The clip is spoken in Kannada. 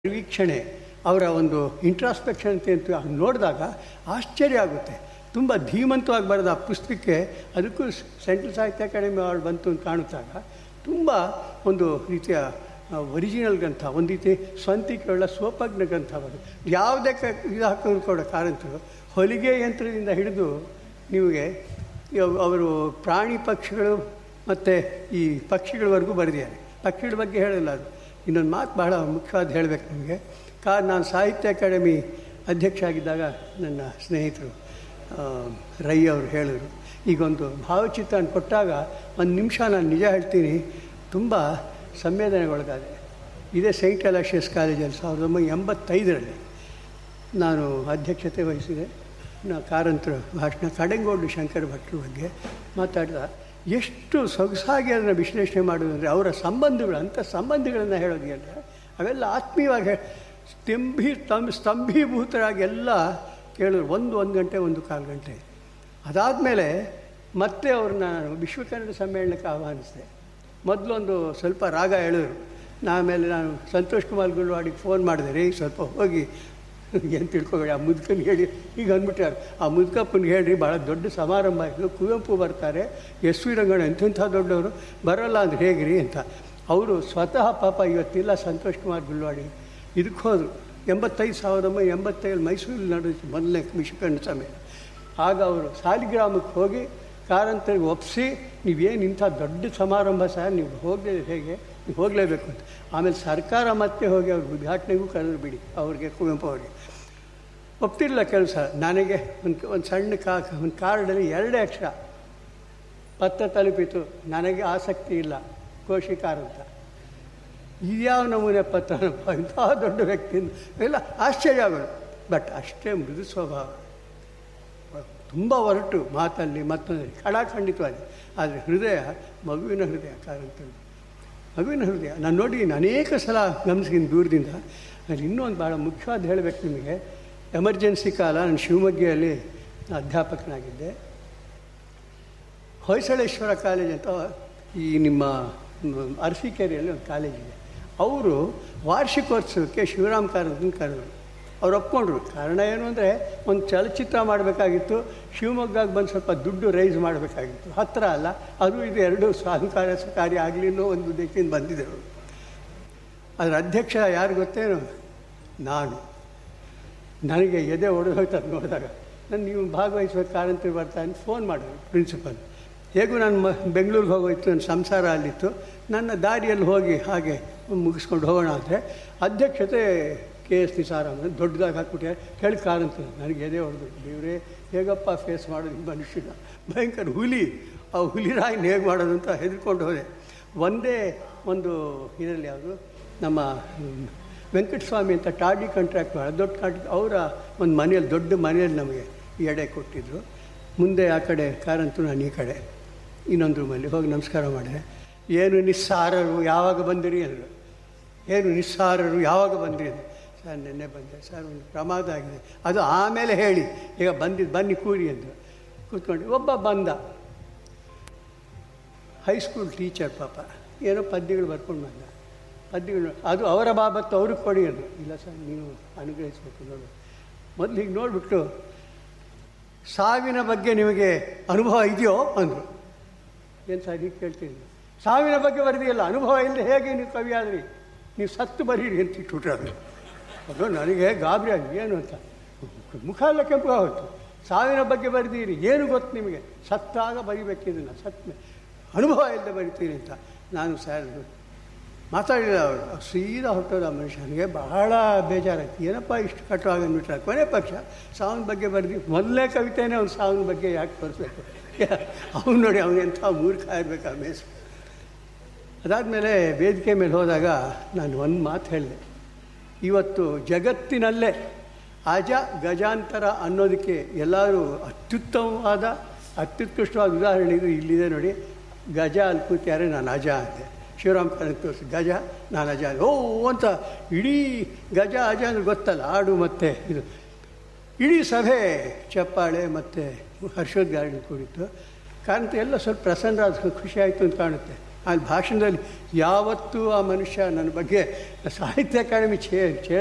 ವೀಕ್ಷಣೆ ಅವರ ಒಂದು ಇಂಟ್ರಾಸ್ಪೆಕ್ಷನ್ ಅಂತ ನೋಡಿದಾಗ ಆಶ್ಚರ್ಯ ಆಗುತ್ತೆ ತುಂಬ ಧೀಮಂತವಾಗಿ ಬರೆದ ಆ ಪುಸ್ತಕಕ್ಕೆ ಅದಕ್ಕೂ ಸೆಂಟ್ರಲ್ ಸಾಹಿತ್ಯ ಅಕಾಡೆಮಿ ಅವಾರ್ಡ್ ಬಂತು ಅಂತ ಕಾಣುತ್ತಾಗ ತುಂಬ ಒಂದು ರೀತಿಯ ಒರಿಜಿನಲ್ ಗ್ರಂಥ ಒಂದು ರೀತಿ ಸ್ವಂತಿಕೆಯುಳ್ಳ ಸ್ವೋಪಜ್ಞ ಗ್ರಂಥ ಅದು ಯಾವುದೇ ಕ ಇದು ಹಾಕೋದು ಕೂಡ ಕಾರಂತರು ಹೊಲಿಗೆ ಯಂತ್ರದಿಂದ ಹಿಡಿದು ನಿಮಗೆ ಇವ್- ಅವರು ಪ್ರಾಣಿ ಪಕ್ಷಿಗಳು ಮತ್ತು ಈ ಪಕ್ಷಿಗಳವರೆಗೂ ಬರೆದಿದ್ದಾರೆ ಪಕ್ಷಿಗಳ ಬಗ್ಗೆ ಹೇಳಲ್ಲ ಅದು ಇನ್ನೊಂದು ಮಾತು ಬಹಳ ಮುಖ್ಯವಾದ ಹೇಳಬೇಕು ನಿಮಗೆ ಕಾ ನಾನು ಸಾಹಿತ್ಯ ಅಕಾಡೆಮಿ ಅಧ್ಯಕ್ಷ ಆಗಿದ್ದಾಗ ನನ್ನ ಸ್ನೇಹಿತರು ಆ, ರೈ ಅವರು ಹೇಳಿದರು ಈಗೊಂದು ಭಾವಚಿತ್ರ ಕೊಟ್ಟಾಗ ಒಂದು ನಿಮಿಷ ನಾನು ನಿಜ ಹೇಳ್ತೀನಿ ತುಂಬ ಸಂವೇದನೆಗೊಳಗಾದೆ ಇದೇ ಸೈಂಟ್ ಅಲಾಶಿಯಸ್ ಕಾಲೇಜಲ್ಲಿ ಸಾವಿರದ ಒಂಬೈನೂರ ಎಂಬತ್ತೈದರಲ್ಲಿ ನಾನು ಅಧ್ಯಕ್ಷತೆ ವಹಿಸಿದೆ ನಾ ಕಾರಂತರ ಭಾಷಣ ಕಡೆಂಗೋಡು ಶಂಕರ ಭಟ್ರ ಬಗ್ಗೆ ಮಾತಾಡಿದ ಎಷ್ಟು ಸೊಗಸಾಗಿ ಅದನ್ನು ವಿಶ್ಲೇಷಣೆ ಮಾಡೋದು ಅಂದರೆ ಅವರ ಸಂಬಂಧಗಳು ಅಂಥ ಸಂಬಂಧಗಳನ್ನು ಹೇಳೋದು ಅಂದರೆ ಅವೆಲ್ಲ ಆತ್ಮೀಯವಾಗಿ ಹೇ- ಸ್ತಂಭಿ ಸ್ತಂಭ ಸ್ತಂಭೀಭೂತರಾಗಿ ಎಲ್ಲ ಕೇಳಿದ್ರು ಒಂದು ಒಂದು ಗಂಟೆ ಒಂದು ಕಾಲು ಗಂಟೆ ಅದಾದಮೇಲೆ ಮತ್ತೆ ಅವ್ರನ್ನ ನಾನು ವಿಶ್ವ ಕನ್ನಡ ಸಮ್ಮೇಳನಕ್ಕೆ ಆಹ್ವಾನಿಸಿದೆ ಮೊದಲೊಂದು ಸ್ವಲ್ಪ ರಾಗ ಹೇಳಿದ್ರು ಆಮೇಲೆ ನಾನು ಸಂತೋಷ್ ಕುಮಾರ್ ಗುಲ್ವಾಡಿಗೆ ಫೋನ್ ಮಾಡಿದೆ ರೀ ಸ್ವಲ್ಪ ಹೋಗಿ ಏನು ತಿಳ್ಕೊಬೇಡಿ ಆ ಮುದುಕನಿಗೆ ಹೇಳಿ ಈಗ ಅಂದ್ಬಿಟ್ಟಾರೆ ಆ ಮುದುಕಪ್ಪನಿಗೆ ಹೇಳ್ರಿ ಭಾಳ ದೊಡ್ಡ ಸಮಾರಂಭ ಇದು ಕುವೆಂಪು ಬರ್ತಾರೆ ಎಸ್ ವಿ ರಂಗಣ್ಣ ಎಂಥೆಂಥ ದೊಡ್ಡವರು ಬರೋಲ್ಲ ಅಂದ್ರೆ ಹೇಗ್ರಿ ಅಂತ ಅವರು ಸ್ವತಃ ಪಾಪ ಇವತ್ತಿಲ್ಲ ಸಂತೋಷ್ ಕುಮಾರ್ ಗುಲ್ವಾಡಿ ಇದಕ್ಕೆ ಹೋದರು ಎಂಬತ್ತೈದು ಸಾವಿರದ ಒಂಬೈನೂರ ಎಂಬತ್ತೈದು ಮೈಸೂರಲ್ಲಿ ನಡೆದಿತ್ತು ಮೊದಲನೇ ವಿಶ್ವಕರ್ಣ ಸಮ್ಮೇಳನ ಆಗ ಅವರು ಸಾಲಿಗ್ರಾಮಕ್ಕೆ ಹೋಗಿ ಕಾರಂತರಿಗೆ ಒಪ್ಪಿಸಿ ನೀವೇನು ಇಂಥ ದೊಡ್ಡ ಸಮಾರಂಭ ಸರ್ ನೀವು ಹೋಗಲೇ ಹೇಗೆ ನೀವು ಹೋಗಲೇಬೇಕು ಅಂತ ಆಮೇಲೆ ಸರ್ಕಾರ ಮತ್ತೆ ಹೋಗಿ ಅವ್ರ ಉದ್ಘಾಟನೆಗೂ ಕರೆದು ಬಿಡಿ ಅವ್ರಿಗೆ ಕುವೆಂಪು ಅವರಿಗೆ ಒಪ್ತಿರಲಿಲ್ಲ ಕೆಲಸ ನನಗೆ ಒಂದು ಒಂದು ಸಣ್ಣ ಕಾ ಒಂದು ಕಾರ್ಡಲ್ಲಿ ಎರಡೇ ಅಕ್ಷರ ಪತ್ರ ತಲುಪಿತು ನನಗೆ ಆಸಕ್ತಿ ಇಲ್ಲ ಕೋಶಿಕಾರ ಅಂತ ಇದ್ಯಾವ ನಮೂನೆ ಪತ್ರನಪ್ಪ ಇಂತಹ ದೊಡ್ಡ ವ್ಯಕ್ತಿಯಿಂದ ಎಲ್ಲ ಆಶ್ಚರ್ಯ ಆಗೋದು ಬಟ್ ಅಷ್ಟೇ ಮೃದು ಸ್ವಭಾವ ತುಂಬ ಹೊರಟು ಮಾತಲ್ಲಿ ಮತ್ತೊಂದು ಖಡಾಖಂಡಿತವಾಗಿ ಆದರೆ ಹೃದಯ ಮಗುವಿನ ಹೃದಯ ಕಾರಂತದ್ದು ಮಗುವಿನ ಹೃದಯ ನಾನು ನೋಡಿ ಅನೇಕ ಸಲ ಗಮನಿಸಿದ್ದೀನಿ ದೂರದಿಂದ ಅಲ್ಲಿ ಇನ್ನೂ ಒಂದು ಭಾಳ ಮುಖ್ಯವಾದ ಹೇಳಬೇಕು ನಿಮಗೆ ಎಮರ್ಜೆನ್ಸಿ ಕಾಲ ನಾನು ಶಿವಮೊಗ್ಗದಲ್ಲಿ ಅಧ್ಯಾಪಕನಾಗಿದ್ದೆ ಹೊಯ್ಸಳೇಶ್ವರ ಕಾಲೇಜ್ ಅಂತ ಈ ನಿಮ್ಮ ಮ್, ಅರಸೀಕೆರೆಯಲ್ಲಿ ಒಂದು ಕಾಲೇಜಿದೆ ಅವರು ವಾರ್ಷಿಕೋತ್ಸವಕ್ಕೆ ಶಿವರಾಮ್ ಕಾರಂತನ ಕರೆದರು ಅವ್ರು ಒಪ್ಕೊಂಡ್ರು ಕಾರಣ ಏನು ಅಂದರೆ ಒಂದು ಚಲಚಿತ್ರ ಮಾಡಬೇಕಾಗಿತ್ತು ಶಿವಮೊಗ್ಗಕ್ಕೆ ಬಂದು ಸ್ವಲ್ಪ ದುಡ್ಡು ರೈಸ್ ಮಾಡಬೇಕಾಗಿತ್ತು ಹತ್ತಿರ ಅಲ್ಲ ಅದು ಇದು ಎರಡು ಸಹಕಾರ ಕಾರ್ಯ ಆಗಲಿ ಅನ್ನೋ ಒಂದು ಉದ್ದೇಶದಿಂದ ಬಂದಿದ್ದರು ಅದರ ಅಧ್ಯಕ್ಷ ಯಾರು ಗೊತ್ತೇನು ನಾನು ನನಗೆ ಎದೆ ಹೊಡೆದೋಯ್ತು ಅದು ನೋಡಿದಾಗ ನಾನು ನೀವು ಭಾಗವಹಿಸ್ಬೇಕು ಕಾರಂತರು ಬರ್ತಾ ಅಂತ ಫೋನ್ ಮಾಡಿದ್ರು ಪ್ರಿನ್ಸಿಪಲ್ ಹೇಗೂ ನಾನು ಮ ಬೆಂಗಳೂರಿಗೆ ಹೋಗೋಯ್ತು ನನ್ನ ಸಂಸಾರ ಅಲ್ಲಿತ್ತು ನನ್ನ ದಾರಿಯಲ್ಲಿ ಹೋಗಿ ಹಾಗೆ ಮುಗಿಸ್ಕೊಂಡು ಹೋಗೋಣ ಅಂದರೆ ಅಧ್ಯಕ್ಷತೆ ಕೆ ಎಸ್ ನಿಸಾರಾಮ ದೊಡ್ಡದಾಗಿ ಹಾಕ್ಬಿಟ್ಟೆ ಹೇಳಿ ಕಾರಂತ ನನಗೆ ಎದೆ ಹೊಡೆದು ದೇವರೇ ಹೇಗಪ್ಪ ಫೇಸ್ ಮಾಡೋದು ಈ ಮನುಷ್ಯನ ಭಯಂಕರ ಹುಲಿ ಆ ಹುಲಿ ರಾಯಿನ ಹೇಗೆ ಮಾಡೋದು ಅಂತ ಹೆದರ್ಕೊಂಡು ಹೋದೆ ಒಂದೇ ಒಂದು ಇದರಲ್ಲಿ ಯಾವುದು ನಮ್ಮ ಹ್ಮ್, ವೆಂಕಟಸ್ವಾಮಿ ಅಂತ ಟಾಡಿ ಕಾಂಟ್ರಾಕ್ಟ್ ಭಾಳ ದೊಡ್ಡ ಕಾಂಟ್ರಾಕ್ಟ್ ಅವರ ಒಂದು ಮನೆಯಲ್ಲಿ ದೊಡ್ಡ ಮನೆಯಲ್ಲಿ ನಮಗೆ ಎಡೆ ಕೊಟ್ಟಿದ್ದರು ಮುಂದೆ ಆ ಕಡೆ ಕಾರಂತು ನಾನು ಈ ಕಡೆ ಇನ್ನೊಂದು ರೂಮಲ್ಲಿ ಹೋಗಿ ನಮಸ್ಕಾರ ಮಾಡಿದೆ ಏನು ನಿಸ್ಸಾರರು ಯಾವಾಗ ಬಂದಿರಿ ಅಂದರು ಏನು ನಿಸ್ಸಾರರು ಯಾವಾಗ ಬಂದಿರಿ ಅಂದರು ಸರ್ ನಿನ್ನೆ ಬಂದೆ ಸರ್ ಒಂದು ಪ್ರಮಾದ ಆಗಿದೆ ಅದು ಆಮೇಲೆ ಹೇಳಿ ಈಗ ಬಂದಿದ್ದು ಬನ್ನಿ ಕೂರಿ ಅಂದರು ಕೂತ್ಕೊಂಡು ಒಬ್ಬ ಬಂದ ಹೈಸ್ಕೂಲ್ ಟೀಚರ್ ಪಾಪ ಏನೋ ಪದ್ಯಗಳು ಬರ್ಕೊಂಡು ಬಂದ ಪದ್ಯಗಳು ಅದು ಅವರ ಬಾಬತ್ತು ಅವ್ರಿಗೆ ಕೊಡಿ ಅಂದರು ಇಲ್ಲ ಸರ್ ನೀವು ಅನುಗ್ರಹಿಸಬೇಕು ನೋಡು ಮೊದಲು ಹೀಗೆ ನೋಡಿಬಿಟ್ಟು ಸಾವಿನ ಬಗ್ಗೆ ನಿಮಗೆ ಅನುಭವ ಇದೆಯೋ ಅಂದರು ಏನು ಸರ್ ಹೀಗೆ ಕೇಳ್ತೀನಿ ಸಾವಿನ ಬಗ್ಗೆ ಬರೆದಿಲ್ಲ ಅನುಭವ ಇಲ್ಲದೆ ಹೇಗೆ ನೀವು ಕವಿ ಆದ್ರಿ ನೀವು ಸತ್ತು ಬರೀರಿ ಅಂತ ಇಟ್ಬಿಟ್ರೆ ಅದು ಅದು ನನಗೆ ಗಾಬರಿ ಆಗಿ ಏನು ಅಂತ ಮುಖ ಎಲ್ಲ ಕೆಂಪು ಆಗೋಯ್ತು ಸಾವಿನ ಬಗ್ಗೆ ಬರೆದೀರಿ ಏನು ಗೊತ್ತು ನಿಮಗೆ ಸತ್ತಾಗ ಬರಿಬೇಕಿದನ್ನು ಸತ್ತ ಮೇಲೆ ಅನುಭವ ಇಲ್ಲದೆ ಬರಿತೀರಿ ಅಂತ ನಾನು ಸರ್ ಮಾತಾಡಿಲ್ಲ ಅವರು ಸೀದಾ ಹೊಟ್ಟೋದ ಆ ಮನುಷ್ಯನಿಗೆ ಬಹಳ ಬೇಜಾರಾಯ್ತು ಏನಪ್ಪ ಇಷ್ಟು ಕಟ್ಟುವಾಗ ಅಂದ್ಬಿಟ್ರೆ ಕೊನೆ ಪಕ್ಷ ಸಾವಿನ ಬಗ್ಗೆ ಬರ್ದಿ ಮೊದಲನೇ ಕವಿತೆನೇ ಅವ್ನು ಸಾವಿನ ಬಗ್ಗೆ ಯಾಕೆ ಬರೆಸ್ಬೇಕು ಅವ್ನು ನೋಡಿ ಅವನೆಂಥ ಮೂರ್ಖ ಇರಬೇಕು ಆ ಮೇಸ್ ಅದಾದಮೇಲೆ ವೇದಿಕೆ ಮೇಲೆ ಹೋದಾಗ ನಾನು ಒಂದು ಮಾತು ಹೇಳಿದೆ ಇವತ್ತು ಜಗತ್ತಿನಲ್ಲೇ ಅಜ ಗಜಾಂತರ ಅನ್ನೋದಕ್ಕೆ ಎಲ್ಲರೂ ಅತ್ಯುತ್ತಮವಾದ ಅತ್ಯುತ್ಕೃಷ್ಟವಾದ ಉದಾಹರಣೆ ಇದು ಇಲ್ಲಿದೆ ನೋಡಿ ಗಜ ಅಲ್ಲಿ ಕೂತ್ಯಾರೆ ನಾನು ಅಜ ಅಂತೆ ಶಿವರಾಮ್ ಕಾರಂತ ತೋರಿಸಿ ಗಜ ನಾನು ಅಜ ಅಂದೆ. ಓ ಅಂತ ಇಡೀ ಗಜ ಅಜ ಅಂದ್ರೆ ಗೊತ್ತಲ್ಲ ಆಡು ಮತ್ತು ಇದು ಇಡೀ ಸಭೆ ಚಪ್ಪಾಳೆ ಮತ್ತು ಹರ್ಷೋದ್ಗಾರಗಳು ಕೂಡಿತ್ತು ಕಾರಂತ ಎಲ್ಲ ಸ್ವಲ್ಪ ಪ್ರಸನ್ನರಾದ ಖುಷಿ ಆಯಿತು ಅಂತ ಕಾಣುತ್ತೆ ಆ ಭಾಷಣದಲ್ಲಿ ಯಾವತ್ತೂ ಆ ಮನುಷ್ಯ ನನ್ನ ಬಗ್ಗೆ ಸಾಹಿತ್ಯ ಅಕಾಡೆಮಿ ಚೇ ಚೇ